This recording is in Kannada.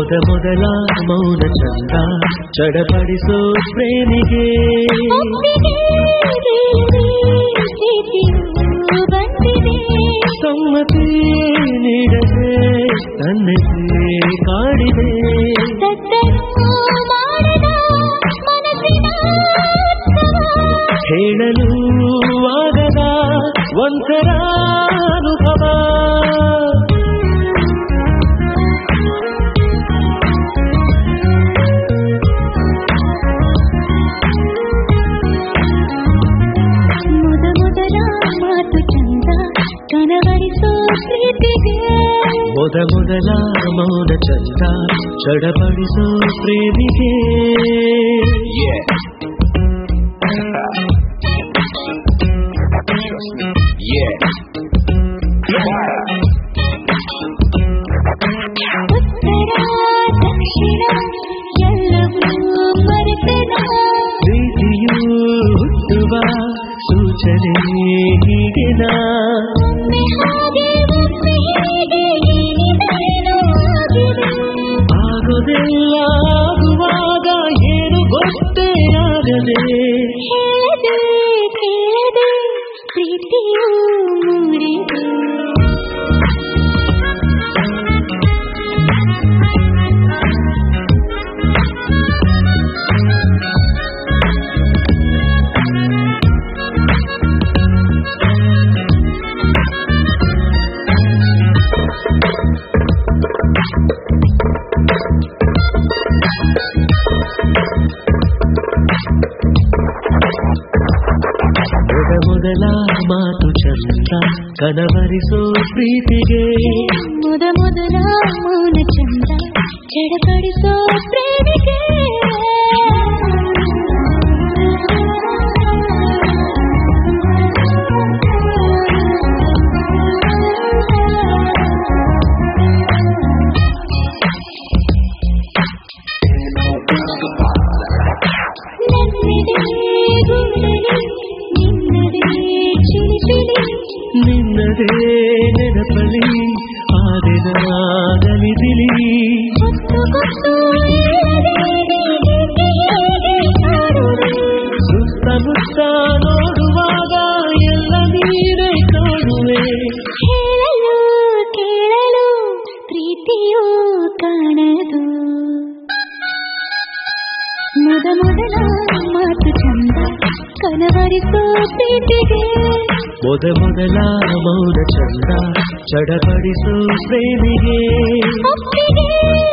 ಮೊದ ಮೊದಲ ಮೌನ ಚಂದ ಚಡಪಡಿಸೋ ಪ್ರೇಮಿಗೆ ಒಪ್ಪಿಗೆ ಪ್ರೀತಿಯು ಬಂದಿದೆ ಸಮ್ಮತಿ ನೀಡದೆ ತನ್ನಿಗೆ ಕಾಡಿದೆ ಸದ್ದನ್ನು ಮಾಡದ ಮನಸ್ಸಿನ ಉತ್ಸವ. ಹೇಳಲು ಆಗದ ಒಂಥರ ಅನುಭವ ಮೊದ ಮೊದಲ ಮಾತು ಚಂದ ಕನವರಿಸೋ ಪ್ರೀತಿಗೆ ಮೊದ ಮೊದಲ ಮೌನ ಚಂದ ಚಡಪಡಿಸೋ ಪ್ರೇಮಿಗೆ ಉತ್ತರ ದಕ್ಷಿಣ ಎಲ್ಲವೂ ಮರೆತನ ಪ್ರೀತಿಯು ಹುಟ್ಟುವ ಸೂಚನೆ ಹೀಗಿನ ಒಮ್ಮೆ ಹಾಗೆ ಒಮ್ಮೆ ಹೀಗೆ ಏನಿದೇನೋ ಆಗಿದೆ. ಆಗೋದೆಲ್ಲ ಆಗುವಾಗ ಏನು ಗೊತ್ತೇ ಆಗದೆ ಹೇಳದೆ ಕೇಳದೆ ಪ್ರೀತಿಯು ಮೂಡಿದೆ ಮೊದ ಮೊದಲ ಮಾತು ಚಂದ ಕನವರಿಸೋ ಪ್ರೀತಿಗೆ ಮೊದ ಮೊದಲ ಮೌನ ಚಂದ ಚಡಪಡಿಸೋ ಪ್ರೇಮಿಗೆ ನನ್ನಿದೆ ಗುಂಡಲಿ ನಿನ್ನದೇ ಚಿಲಿ ಚಿಲಿ ನಿನ್ನದೇ ನೆನಪಲಿ ಆದಿನ ನಲಿದಿಲಿ ಹೊತ್ತು ಹೊತ್ತು ಹೇಳದೆ ಹೀಗೆ ಹೀಗೆ ಕಾಡುವೆ. ಸುತ್ತಮುತ್ತ ನೋಡುವಾಗ ಎಲ್ಲ ನೀರೇ ಕಾಣುವೆ ಹೇಳಲು ಕೇಳಲು ಪ್ರೀತಿಯು ಕಾಣದು ಮೊದ ಮೊದಲ ಮಾತು ಚಂದ ಕನವರಿಸೋ ಪ್ರೀತಿಗೆ ಮೊದ ಮೊದಲ ಮೌನ ಚಂದ ಚಡಪಡಿಸೋ ಪ್ರೇಮಿಗೆ ಒಪ್ಪಿಗೆ